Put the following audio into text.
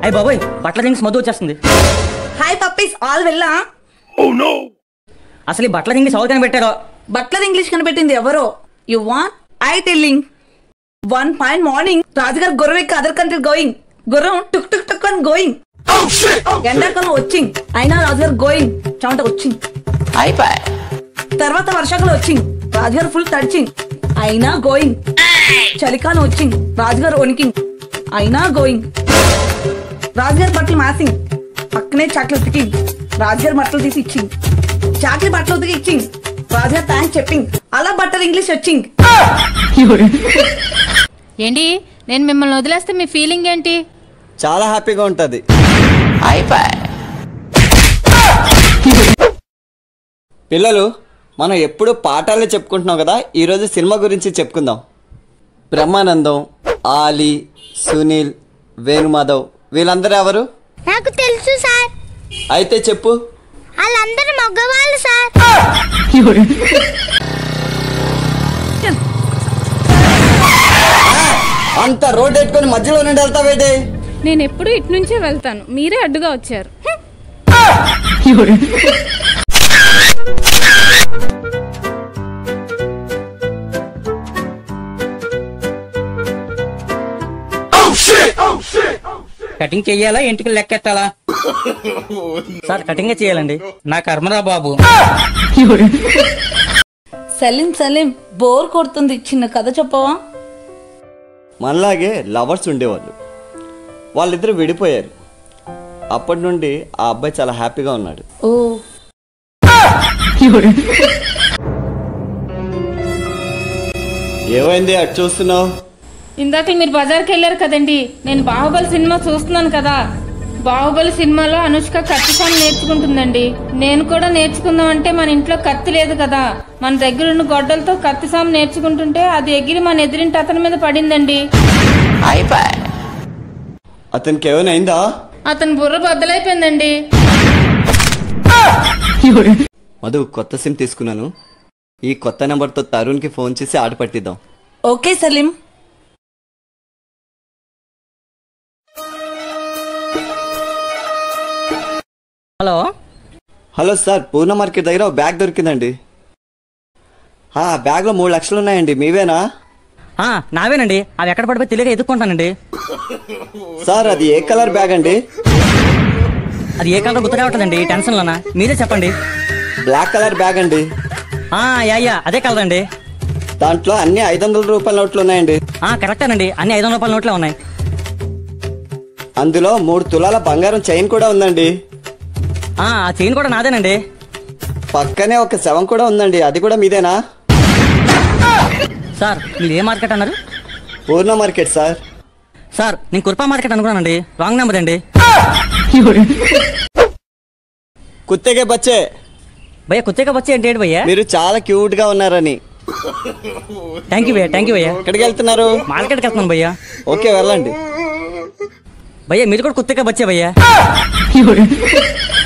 అయ్యి బాబోయ్ బట్టల దింగ్స్ మధు వచ్చేస్తుంది హాయ్ పప్పీస్ ఆల్ వెళ్ళా అసలు ఈ బట్టల దింగి సౌత్ అని పెట్టారో బట్లర్ ఇంగ్లీష్ కనిపెట్టింది ఎవరో you want I telling one fine morning రాజుగారు గుర్రం ఎక్కి అదర్ కంట్రీ గోయింగ్ గుర్రం టుక్ టుక్ టుక్ అని గోయింగ్ ఎండాకాలం వచ్చింగ్ అయినా రాజుగారు గోయింగ్ చెమట వచ్చింగ్ తర్వాత వర్షాకాలం వచ్చింగ్ రాజుగారు ఫుల్ తడిచింగ్ అయినా గోయింగ్ చలికాలం వచ్చింగ్ రాజుగారు వణికింగ్ అయినా గోయింగ్ రాజుగారి బట్టలు మాసింగ్ పక్కనే చాక్లెట్ ఉతికింగ్ రాజుగారి బట్టలు తీసి ఇచ్చింగ్ చాక్లెట్ బట్టలు ఉతికి ఇచ్చింగ్ రాజుగారు థ్యాంక్స్ చెప్పింగ్ అలా బట్టర్ ఇంగ్లీష్ వచ్చింగ్ ఏంటి నేను మిమ్మల్ని వదిలేస్తే మీ ఫీలింగ్ ఏంటి చాలా హ్యాపీగా ఉంటుంది పిల్లలు మనం ఎప్పుడు పాఠాలే చెప్పుకుంటున్నాం కదా ఈరోజు సినిమా గురించి చెప్పుకుందాం బ్రహ్మానందం ఆలీ సునీల్ వేణుమాధవ్ వీళ్ళందరూ ఎవరు నాకు తెలుసు సార్ అయితే చెప్పు వాళ్ళందరూ మగవాళ్ళు సార్ అంత రోడ్ ఎట్టుకొని మధ్యలో నుండి వెళ్తావేంటి నేను ఎప్పుడు ఇటు నుంచే వెళ్తాను మీరే అడ్డుగా వచ్చారు కటింగ్ చెయ్యాలా ఇంటికి లెక్కెట్టాలా సార్ కటింగే చేయాలండి నా కర్మరా బాబు సలీం సలీం బోర్ కొడుతుంది చిన్న కథ చెప్పవా మనలాగే లవర్స్ ఉండేవాళ్ళు వాళ్ళిద్దరు విడిపోయారు అప్పటి నుండి ఆ అబ్బాయి చాలా హ్యాపీగా ఉన్నాడు ఓ ఏమైంది అటు చూస్తున్నావు ఇందాక మీరు బజార్కి వెళ్ళారు కదండి నేను బాహుబలి సినిమా చూస్తున్నాను కదా బాహుబలి సినిమాలో అనుష్క కత్తి పని నేర్చుకుంటుందండి నేను కూడా నేర్చుకుందాం అంటే మన ఇంట్లో కత్తి లేదు కదా మన దగ్గర ఉన్న గొడ్డలతో కత్తి సాము నేర్చుకుంటుంటే అది ఎగిరి మన ఎదిరింటి అతని మీద పడిందండి అతనికి ఏమైనా అయిందా అతని బుర్ర బద్దలైపోయిందండి మధు కొత్త సిమ్ తీసుకున్నాను ఈ కొత్త నెంబర్తో తరుణ్కి ఫోన్ చేసి ఆట పట్టిద్దాం okay Salim hello hello sir Purna market దగ్గర ఒక బ్యాగ్ దొరికిందండి ఆ బ్యాగ్లో మూడు లక్షలు ఉన్నాయండి మీవేనా ఆ, నావేనండి అవి ఎక్కడ పడిపోయి తెలియక ఎదుక్కుంటానండి సార్ అది ఏ కలర్ బ్యాగ్ అండి అది ఏ కలర్ గుర్తు రావట్లేదండి టెన్షన్లోనా మీరే చెప్పండి బ్లాక్ కలర్ బ్యాగ్ అండి ఆ, యా యా అదే కలర్ అండి దాంట్లో అన్ని ఐదు వందల రూపాయల నోట్లు ఉన్నాయండి ఆ, కరెక్టేనండి అన్ని ఐదు వందల రూపాయల నోట్లే ఉన్నాయి అందులో మూడు తులాల బంగారం చైన్ కూడా ఉందండి ఆ ఆ చైన్ కూడా నాదేనండి పక్కనే ఒక శవం కూడా ఉందండి అది కూడా మీదేనా సార్ మీరు ఏ మార్కెట్ అన్నారు పూర్ణ మార్కెట్ సార్ సార్ నేను కుర్పా మార్కెట్ అనుకున్నానండి రాంగ్ నెంబర్ అండి కుత్తెగే బచ్చే భయ్య కుత్తేగా వచ్చి ఏంటి ఏంటి భయ్య మీరు చాలా క్యూట్ గా ఉన్నారని థ్యాంక్ యూ భయ్య థ్యాంక్ యూ భయ్య ఎక్కడికి వెళ్తున్నారు మార్కెట్కి వెళ్తున్నాను భయ్య ఓకే వెళ్ళండి భయ్య మీరు కూడా కుత్తేగా వచ్చే భయ్య